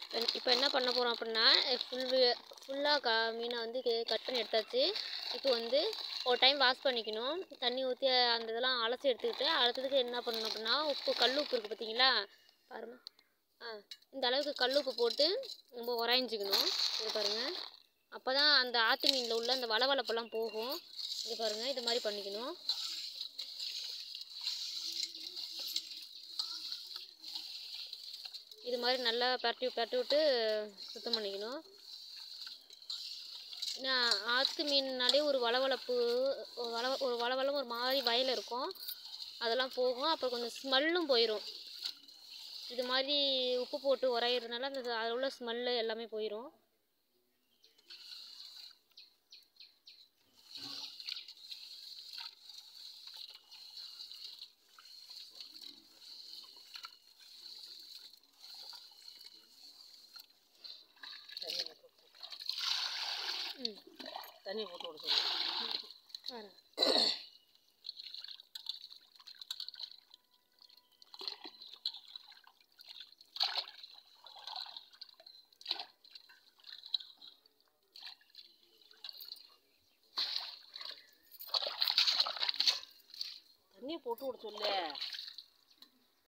இப்போ என்ன பண்ண போகிறோம் அப்படின்னா ஃபுல் ஃபுல்லாக க மீனை வந்து கட் பண்ணி எடுத்தாச்சு இப்போ வந்து ஒரு டைம் வாஷ் பண்ணிக்கணும் தண்ணி ஊற்றி அந்த இதெல்லாம் அலசி எடுத்துக்கிட்டு அடுத்ததுக்கு என்ன பண்ணணும் அப்படின்னா உப்பு கல் உப்பு இருக்குது பார்த்தீங்களா பாருங்க ஆ இந்த அளவுக்கு கல் உப்பு போட்டு நம்ம உராய்ஞ்சிக்கணும் இது பாருங்கள் அப்போ தான் அந்த ஆற்று மீனில் உள்ள அந்த வளவளப்பெல்லாம் போகும் இது பாருங்கள் இது மாதிரி பண்ணிக்கணும் இது மாதிரி நல்லா பரட்டி பரட்டி விட்டு சுத்தம் பண்ணிக்கணும் நான் ஆற்று மீன்னாலே ஒரு வளவளப்பு ஒரு வள ஒரு வளவளம் ஒரு மாதிரி வயல் இருக்கும் அதெல்லாம் போகும் அப்புறம் கொஞ்சம் ஸ்மெல்லும் போயிடும் இது மாதிரி உப்பு போட்டு உரையிறதுனால அந்த அதில் உள்ள ஸ்மெல்லு எல்லாமே போயிடும் ம் தண்ணி போட்டு விட சொல்லு வரேன் தண்ணியை போட்டு விட சொல்லு